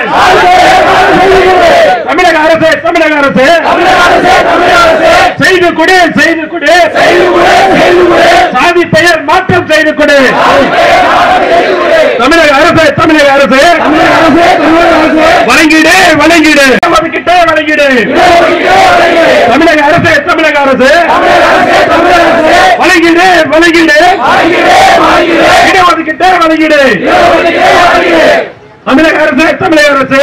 தமிழக அரசு தமிழக அரசு செய்து கொடு செய்து கொடு சாதி பெயர் மாற்றம் செய்து கொடு தமிழக அரசு தமிழக அரசு வழங்கிடு வழங்கிடு ஒதுக்கிட்டே வழங்கிடு தமிழக அரசு தமிழக அரசு வழங்கிடு வழங்கிடு இட ஒதுக்கிட்டே வழங்கிடு தமிழக அரசு தமிழக அரசு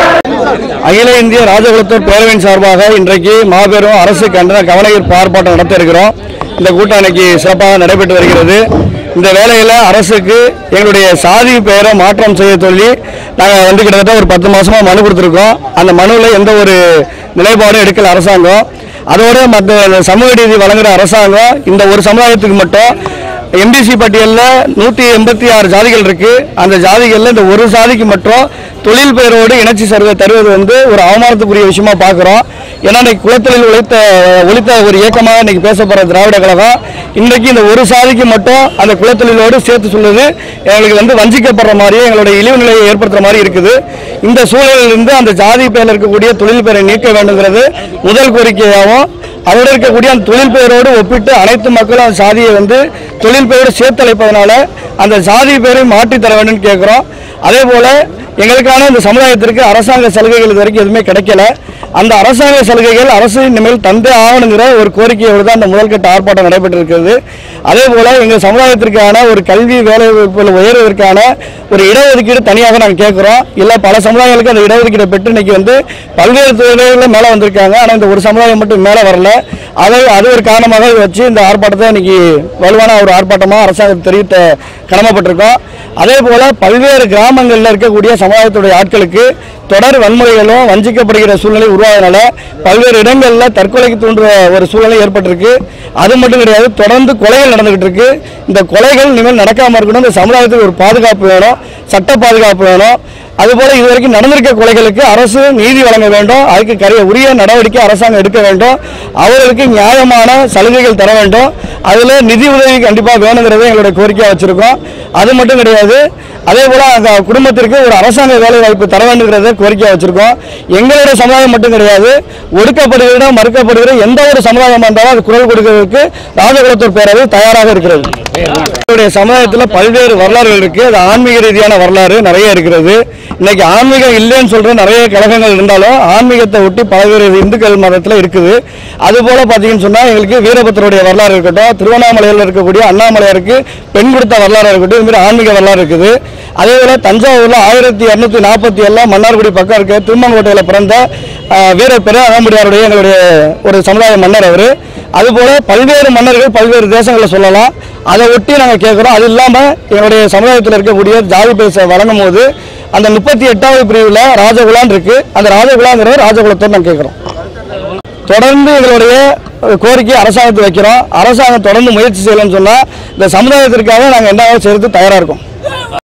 அகில இந்திய ராஜகுலத்தூர் பேரவையின் சார்பாக இன்றைக்கு மாபெரும் அரசு கண்டன கவனஈர்ப்பு ஆர்ப்பாட்டம் நடத்த இருக்கிறோம் இந்த கூட்டம் இன்னைக்கு சிறப்பாக நடைபெற்று வருகிறது இந்த வேலையில் அரசுக்கு எங்களுடைய சாதி பெயரை மாற்றம் செய்ய சொல்லி நாங்கள் வந்து கிட்டத்தட்ட ஒரு பத்து மாசமா மனு கொடுத்துருக்கோம் அந்த மனுவில் எந்த ஒரு நிலைப்பாடும் எடுக்கல அரசாங்கம் அதோட மற்ற சமூக நீதி வழங்குற அரசாங்கம் இந்த ஒரு சமுதாயத்துக்கு மட்டும் எம்பிசி பட்டியலில் நூற்றி எண்பத்தி ஆறு ஜாதிகள் இருக்கு அந்த ஜாதிகளில் இந்த ஒரு ஜாதிக்கு மட்டும் தொழில் பெயரோடு இணைச்சி சர்வே தருவது வந்து ஒரு அவமானத்துக்குரிய விஷயமா பார்க்குறோம் ஏன்னா இன்னைக்கு குலத்தொழில் உழைத்த ஒழித்த ஒரு இயக்கமாக இன்னைக்கு பேசப்படுற திராவிட கழகம் இன்றைக்கு இந்த ஒரு சாதிக்கு மட்டும் அந்த குலத்தொழிலோடு சேர்த்து சொல்லுது எங்களுக்கு வந்து வஞ்சிக்கப்படுற மாதிரி எங்களுடைய இழிவு நிலையை ஏற்படுத்துற மாதிரி இருக்குது இந்த சூழலிலிருந்து அந்த ஜாதி பெயரில் இருக்கக்கூடிய தொழில் பெயரை நீக்க வேண்டுங்கிறது முதல் கோரிக்கையாகவும் அதோடு இருக்கக்கூடிய அந்த தொழில் பெயரோடு ஒப்பிட்டு அனைத்து மக்களும் அந்த சாதியை வந்து தொழில் பெயரோடு சேர்த்தழைப்பதனால அந்த சாதி பெயரை மாற்றி தர வேண்டும் கேட்குறோம் அதே போல எங்களுக்கான இந்த சமுதாயத்திற்கு அரசாங்க சலுகைகள் இது வரைக்கும் எதுவுமே கிடைக்கல அந்த அரசாங்க சலுகைகள் அரசு இனிமேல் தந்தே ஆகணுங்கிற ஒரு கோரிக்கையோடு தான் அந்த முதல்கட்ட ஆர்ப்பாட்டம் நடைபெற்றிருக்கிறது அதே போல எங்கள் சமுதாயத்திற்கான ஒரு கல்வி வேலை வாய்ப்புகள் உயர்வதற்கான ஒரு இடஒதுக்கீடு தனியாக நாங்கள் கேட்குறோம் இல்லை பல சமுதாயங்களுக்கு அந்த இடஒதுக்கீடை பெற்று இன்னைக்கு வந்து பல்வேறு துறைகளில் மேலே வந்திருக்காங்க ஆனால் இந்த ஒரு சமுதாயம் மட்டும் மேலே வரல அதை அது ஒரு காரணமாக வச்சு இந்த ஆர்ப்பாட்டத்தை இன்னைக்கு வலுவான ஒரு ஆர்ப்பாட்டமாக அரசாங்கம் தெரிவித்த கடமைப்பட்டிருக்கோம் அதே போல பல்வேறு கிராமங்களில் இருக்கக்கூடிய சமுதாயத்துடைய ஆட்களுக்கு தொடர் வன்முறைகளும் வஞ்சிக்கப்படுகிற சூழ்நிலை உருவாதனால பல்வேறு இடங்களில் தற்கொலைக்கு தூண்டுற ஒரு சூழ்நிலை ஏற்பட்டிருக்கு அது மட்டும் கிடையாது தொடர்ந்து கொலைகள் நடந்துகிட்டு இருக்கு இந்த கொலைகள் இனிமேல் நடக்காம இருக்கணும் இந்த சமுதாயத்துக்கு ஒரு பாதுகாப்பு வேணும் சட்ட பாதுகாப்பு வேணும் அதுபோல இதுவரைக்கும் நடந்திருக்க கொலைகளுக்கு அரசு நீதி வழங்க வேண்டும் அதுக்கு கரிய உரிய நடவடிக்கை அரசாங்கம் எடுக்க வேண்டும் அவர்களுக்கு நியாயமான சலுகைகள் தர வேண்டும் அதில் நிதி உதவி கண்டிப்பாக வேணுங்கிறத எங்களுடைய கோரிக்கையாக வச்சிருக்கோம் அது மட்டும் கிடையாது அதே போல அந்த குடும்பத்திற்கு ஒரு அரசாங்க வேலை வாய்ப்பு தர வேண்டுங்கிறத கோரிக்கையாக வச்சிருக்கோம் எங்களுடைய சமுதாயம் மட்டும் கிடையாது ஒடுக்கப்படுகிற மறுக்கப்படுகிற எந்த ஒரு சமுதாயமாக இருந்தாலும் அது குரல் கொடுக்கிறதுக்கு ராஜகுலத்தூர் பேரவை தயாராக இருக்கிறது எங்களுடைய சமுதாயத்தில் பல்வேறு வரலாறுகள் இருக்கு அது ஆன்மீக ரீதியான வரலாறு நிறைய இருக்கிறது இன்னைக்கு ஆன்மீகம் இல்லைன்னு சொல்ற நிறைய கழகங்கள் இருந்தாலும் ஆன்மீகத்தை ஒட்டி பல்வேறு இந்துக்கள் மதத்தில் இருக்குது அது போல பார்த்தீங்கன்னு சொன்னா எங்களுக்கு வீரபத்திரருடைய வரலாறு இருக்கட்டும் திருவண்ணாமலையில் இருக்கக்கூடிய அண்ணாமலையாருக்கு பெண் கொடுத்த வரலாறு இருக்கட்டும் இது மாதிரி ஆன்மீக வரலாறு இருக்குது அதே போல தஞ்சாவூர்ல ஆயிரத்தி இரநூத்தி நாற்பத்தி ஏழுல மன்னார்குடி பக்கம் இருக்க திருமங்கோட்டையில் பிறந்த ஆஹ், வீர பெரு அகமுடியாருடைய எங்களுடைய ஒரு சமுதாய மன்னர் அவர் அதுபோல பல்வேறு மன்னர்கள் பல்வேறு தேசங்களில் சொல்லலாம் அதை ஒட்டி நாங்கள் கேட்குறோம் அது இல்லாமல் எங்களுடைய சமுதாயத்தில் இருக்கக்கூடிய ஜாதி பேச வழங்கும் போது அந்த முப்பத்தி எட்டாவது பிரிவில் ராஜகுலான் இருக்கு அந்த ராஜகுலாங்கிற ராஜகுலத்தோடு நாங்கள் கேட்குறோம் தொடர்ந்து எங்களுடைய கோரிக்கை அரசாங்கத்துக்கு வைக்கிறோம் அரசாங்கம் தொடர்ந்து முயற்சி செய்யலன்னு சொன்னால் இந்த சமுதாயத்திற்காக நாங்கள் என்ன செய்யறதுக்கு தயாராக இருக்கோம்